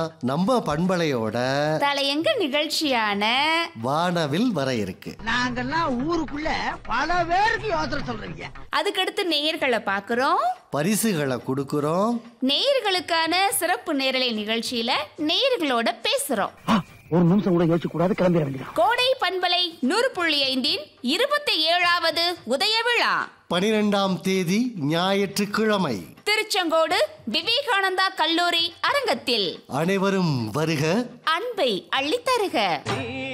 நம்ம பண்பலையோட தலையங்க நிகழ்ச்சியான வானவில் வர இருக்கு நாங்கெல்லாம் ஊருக்குள்ள பல பேருக்கு யோசனை சொல்றீங்க அதுக்கடுத்து நேயர்களை பார்க்குறோம் பரிசுகளை கொடுக்குறோம் நேயர்களுக்கான சிறப்பு நேரலை நிகழ்ச்சியில நேயர்களோட பேசுறோம் ஒரு நிமிஷம் கூட யோசிக்க கூடாது கிளம்பிட வேண்டியதான் கோடை பண்பலை நூறு புள்ளி ஐந்தின் இருபத்தி ஏழாவது உதய விழா பனிரெண்டாம் தேதி ஞாயிற்றுக்கிழமை திருச்செங்கோடு விவேகானந்தா கல்லூரி அரங்கத்தில் அனைவரும் வருக அன்பை அள்ளித்தருக